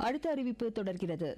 அடுத்த அறிவிப்பு தொடர்கிறது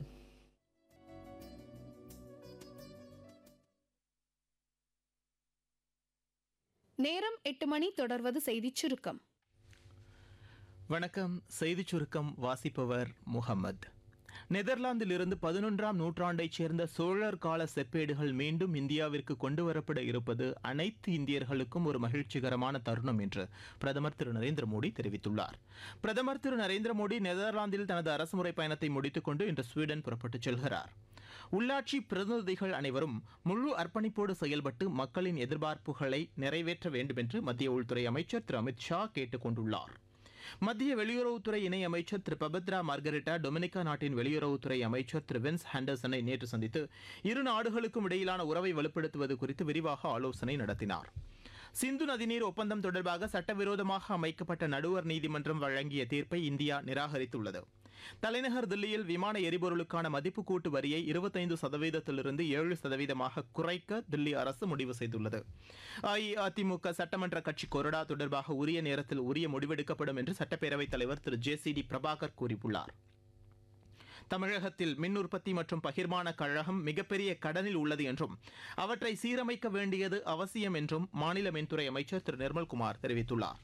நேரம் எட்டு மணி தொடர்வது செய்திச் சுருக்கம் வணக்கம் செய்திச் சுருக்கம் வாசிப்பவர் முகமது நெதர்லாந்திலிருந்து பதினொன்றாம் நூற்றாண்டைச் சேர்ந்த சோழர் கால செப்பேடுகள் மீண்டும் இந்தியாவிற்கு கொண்டு வரப்பட இருப்பது அனைத்து இந்தியர்களுக்கும் ஒரு மகிழ்ச்சிகரமான தருணம் என்று பிரதமர் திரு நரேந்திர மோடி தெரிவித்துள்ளார் பிரதமர் திரு நரேந்திர மோடி நெதர்லாந்தில் தனது அரசுமுறை பயணத்தை முடித்துக்கொண்டு இன்று ஸ்வீடன் புறப்பட்டுச் செல்கிறார் உள்ளாட்சி பிரதிநிதிகள் அனைவரும் முழு அர்ப்பணிப்போடு செயல்பட்டு மக்களின் எதிர்பார்ப்புகளை நிறைவேற்ற வேண்டும் என்று மத்திய உள்துறை அமைச்சர் திரு அமித் ஷா கேட்டுக் கொண்டுள்ளார் மத்திய வெளியுறவுத்துறை இணை அமைச்சர் திரு பபத்ரா மார்கரெட்டா டொமினிகா நாட்டின் வெளியுறவுத்துறை அமைச்சர் திரு வின்ஸ் ஹேண்டர்சனை நேற்று சந்தித்து இரு நாடுகளுக்கும் இடையிலான உறவை வலுப்படுத்துவது குறித்து விரிவாக ஆலோசனை நடத்தினார் சிந்து நதிநீர் ஒப்பந்தம் தொடர்பாக சட்டவிரோதமாக அமைக்கப்பட்ட நடுவர் நீதிமன்றம் வழங்கிய தீர்ப்பை இந்தியா நிராகரித்துள்ளது தலைநகர் தில்லியில் விமான எரிபொருளுக்கான மதிப்பு கூட்டு வரியை இருபத்தைந்து சதவீதத்திலிருந்து ஏழு சதவீதமாக குறைக்க தில்லி அரசு முடிவு செய்துள்ளது அஇஅதிமுக சட்டமன்ற கட்சி கொறடா தொடர்பாக உரிய நேரத்தில் உரிய முடிவெடுக்கப்படும் என்று சட்டப்பேரவைத் தலைவர் திரு ஜே சி டி பிரபாகர் கூறியுள்ளார் தமிழகத்தில் மின் உற்பத்தி மற்றும் பகிர்மான கழகம் மிகப்பெரிய கடனில் உள்ளது என்றும் அவற்றை சீரமைக்க வேண்டியது அவசியம் என்றும் மாநில மின்துறை அமைச்சர் திரு நிர்மல்குமார் தெரிவித்துள்ளார்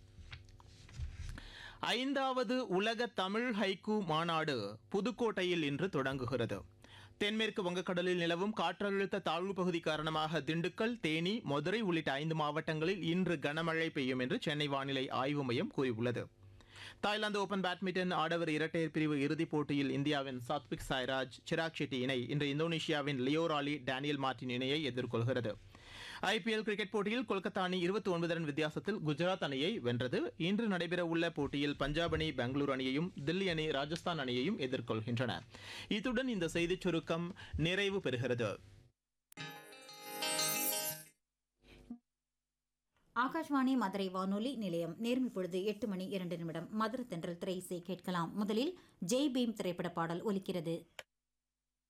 ஐந்தாவது உலக தமிழ் ஹைக்கூ மாநாடு புதுக்கோட்டையில் இன்று தொடங்குகிறது தென்மேற்கு வங்கக்கடலில் நிலவும் காற்றழுத்த தாழ்வு பகுதி காரணமாக திண்டுக்கல் தேனி மதுரை உள்ளிட்ட ஐந்து மாவட்டங்களில் இன்று கனமழை பெய்யும் என்று சென்னை வானிலை ஆய்வு மையம் கூறியுள்ளது தாய்லாந்து ஓபன் பேட்மிண்டன் ஆடவர் இரட்டையர் பிரிவு இறுதிப் போட்டியில் இந்தியாவின் சாத்விக் சாய்ராஜ் சிராக் ஷெட்டி இணை இன்று இந்தோனேஷியாவின் லியோராலி டேனியல் மார்டின் இணையை எதிர்கொள்கிறது ஐபிஎல் கிரிக்கெட் போட்டியில் கொல்கத்தா அணி இருபத்தி ஒன்பது ரன் வித்தியாசத்தில் குஜராத் அணியை வென்றது இன்று நடைபெறவுள்ள போட்டியில் பஞ்சாப் அணி பெங்களூரு அணியையும் தில்லி அணி ராஜஸ்தான் அணியையும் எதிர்கொள்கின்றன இத்துடன் இந்த செய்திச் சுருக்கம் நிறைவு பெறுகிறது ஆகாஷ்வாணி மதுரை வானொலி நிலையம் நேர்மை பொழுது எட்டு மணி இரண்டு நிமிடம் மதுரை தென்றல் திரை இசை கேட்கலாம் முதலில் ஜெய் பீம் திரைப்பட பாடல் ஒலிக்கிறது